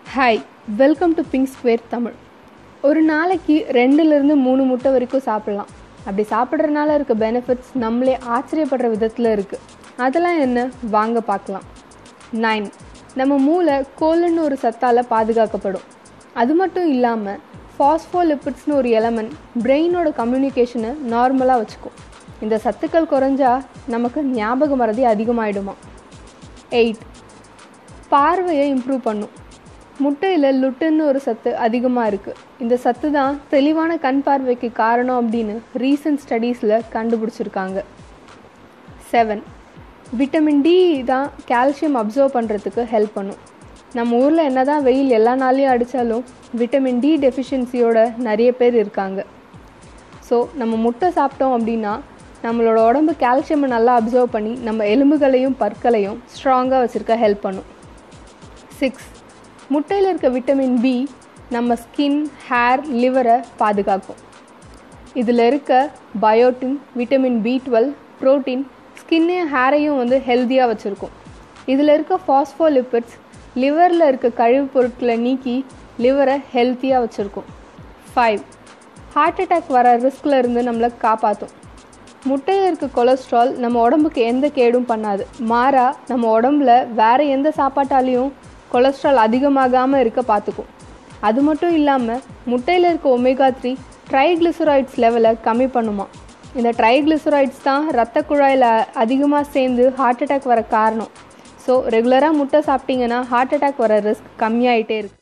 hi welcome to pink square Tamil ஒரு நாளைக்கு ரெண்டுலேருந்து மூணு முட்டை வரைக்கும் சாப்பிட்லாம் அப்படி சாப்பிட்றதுனால இருக்க பெனிஃபிட்ஸ் நம்மளே ஆச்சரியப்படுற விதத்தில் இருக்குது அதெல்லாம் என்ன வாங்க பார்க்கலாம் நைன் நம்ம மூளை கோலன்னு ஒரு சத்தால் பாதுகாக்கப்படும் அது மட்டும் இல்லாமல் ஃபாஸ்ஃபோலிப்பிட்ஸ்னு ஒரு எலமெண்ட் பிரெயினோட கம்யூனிகேஷனை நார்மலாக வச்சுக்கும் இந்த சத்துக்கள் குறைஞ்சா நமக்கு ஞாபக மறதி அதிகமாயிடுமா எயிட் பார்வையை இம்ப்ரூவ் பண்ணும் முட்டையில் லுட்டுன்னு ஒரு சத்து அதிகமாக இருக்குது இந்த சத்து தான் தெளிவான கண் பார்வைக்கு காரணம் அப்படின்னு ரீசன்ட் ஸ்டடீஸில் கண்டுபிடிச்சிருக்காங்க செவன் விட்டமின் டி தான் கால்சியம் அப்சர்வ் பண்ணுறதுக்கு ஹெல்ப் பண்ணும் நம்ம ஊரில் என்ன தான் வெயில் எல்லா நாளையும் அடித்தாலும் விட்டமின் டி டெஃபிஷியன்சியோட நிறைய பேர் இருக்காங்க ஸோ நம்ம முட்டை சாப்பிட்டோம் அப்படின்னா நம்மளோட உடம்பு கால்சியமை நல்லா அப்சர்வ் பண்ணி நம்ம எலும்புகளையும் பற்களையும் ஸ்ட்ராங்காக வச்சுருக்க ஹெல்ப் பண்ணும் சிக்ஸ் முட்டையில் இருக்க விட்டமின் பி நம்ம ஸ்கின் ஹேர் லிவரை பாதுகாக்கும் இதில் இருக்க biotin vitamin B twelve protein ஸ்கின்னையும் ஹேரையும் வந்து ஹெல்த்தியாக வச்சுருக்கும் இதில் இருக்க ஃபாஸ்ஃபோலிப்பிட்ஸ் லிவரில் இருக்க கழிவுப் பொருட்களை நீக்கி லிவரை ஹெல்த்தியாக வச்சுருக்கும் ஃபைவ் ஹார்ட் அட்டாக் வர ரிஸ்கில் இருந்து நம்மளை காப்பாற்றும் முட்டையில் இருக்க கொலஸ்ட்ரால் நம்ம உடம்புக்கு எந்த கேடும் பண்ணாது மாறா நம்ம உடம்புல வேறு எந்த சாப்பாட்டாலையும் கொலஸ்ட்ரால் அதிகமாகாமல் இருக்க பார்த்துக்கும் அது மட்டும் இல்லாமல் முட்டையில் இருக்க ஒமேகா த்ரீ ட்ரைக்ளிசராய்ட்ஸ் லெவலை கம்மி பண்ணுமா இந்த ட்ரைக்ளிசராய்ட்ஸ் தான் ரத்த குழாயில் அதிகமாக சேர்ந்து ஹார்ட் அட்டாக் வர காரணம் ஸோ ரெகுலராக முட்டை சாப்பிட்டீங்கன்னா ஹார்ட் அட்டாக் வர ரிஸ்க் கம்மியாயிட்டே இருக்கு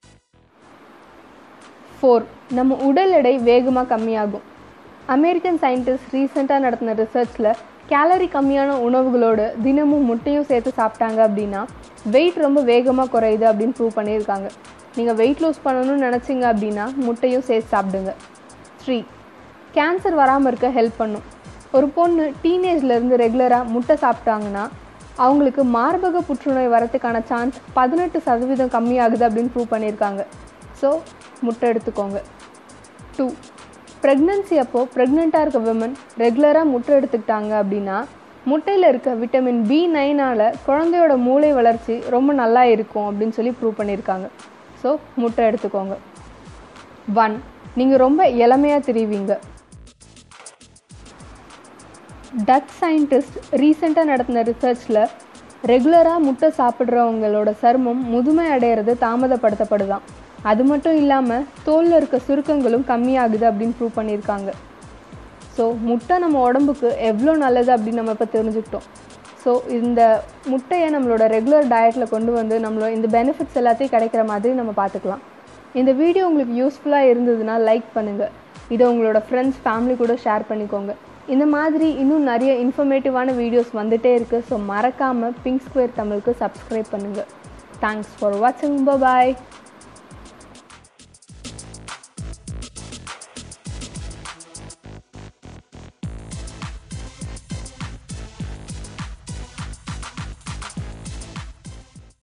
ஃபோர் நம்ம உடல் எடை வேகமாக கம்மியாகும் அமெரிக்கன் சயின்டிஸ்ட் ரீசெண்டாக நடத்தின ரிசர்ச்சில் கேலரி கம்மியான உணவுகளோடு தினமும் முட்டையும் சேர்த்து சாப்பிட்டாங்க அப்படின்னா வெயிட் ரொம்ப வேகமாக குறையுது அப்படின்னு ப்ரூவ் பண்ணியிருக்காங்க நீங்கள் வெயிட் லூஸ் பண்ணணும்னு நினச்சிங்க அப்படின்னா முட்டையும் சேர்த்து சாப்பிடுங்க த்ரீ கேன்சர் வராமல் இருக்க ஹெல்ப் பண்ணும் ஒரு பொண்ணு டீனேஜ்லேருந்து ரெகுலராக முட்டை சாப்பிட்டாங்கன்னா அவங்களுக்கு மார்பக புற்றுநோய் வரத்துக்கான சான்ஸ் பதினெட்டு சதவீதம் கம்மியாகுது அப்படின்னு ப்ரூவ் பண்ணியிருக்காங்க ஸோ முட்டை எடுத்துக்கோங்க டூ ப்ரெக்னென்சி அப்போது ப்ரெக்னெண்ட்டாக இருக்க விமன் ரெகுலராக முட்டை எடுத்துக்கிட்டாங்க அப்படின்னா முட்டையில் இருக்க விட்டமின் பி நைனால் குழந்தையோட மூளை வளர்ச்சி ரொம்ப நல்லா இருக்கும் அப்படின்னு சொல்லி ப்ரூவ் பண்ணியிருக்காங்க ஸோ முட்டை எடுத்துக்கோங்க ஒன் நீங்கள் ரொம்ப இளமையாக தெரிவிங்க டச் சயின்டிஸ்ட் ரீசெண்டாக நடத்தின ரிசர்ச்சில் ரெகுலராக முட்டை சாப்பிட்றவங்களோட சருமம் முதுமை அடையிறது தாமதப்படுத்தப்படுதான் அது மட்டும் இல்லாமல் தோலில் இருக்க சுருக்கங்களும் கம்மியாகுது அப்படின்னு ப்ரூவ் பண்ணியிருக்காங்க ஸோ முட்டை நம்ம உடம்புக்கு எவ்வளோ நல்லது அப்படின்னு நம்ம இப்போ தெரிஞ்சுக்கிட்டோம் ஸோ இந்த முட்டையை நம்மளோட ரெகுலர் டயட்டில் கொண்டு வந்து நம்மளோட இந்த பெனிஃபிட்ஸ் எல்லாத்தையும் கிடைக்கிற மாதிரி நம்ம பார்த்துக்கலாம் இந்த வீடியோ உங்களுக்கு யூஸ்ஃபுல்லாக இருந்ததுன்னா லைக் பண்ணுங்கள் இதை உங்களோட ஃப்ரெண்ட்ஸ் ஃபேமிலி கூட ஷேர் பண்ணிக்கோங்க இந்த மாதிரி இன்னும் நிறைய இன்ஃபர்மேட்டிவான வீடியோஸ் வந்துகிட்டே இருக்குது ஸோ மறக்காமல் பிங்க் ஸ்கொயர் தமிழுக்கு சப்ஸ்கிரைப் பண்ணுங்கள் தேங்க்ஸ் ஃபார் வாட்சிங் பாய்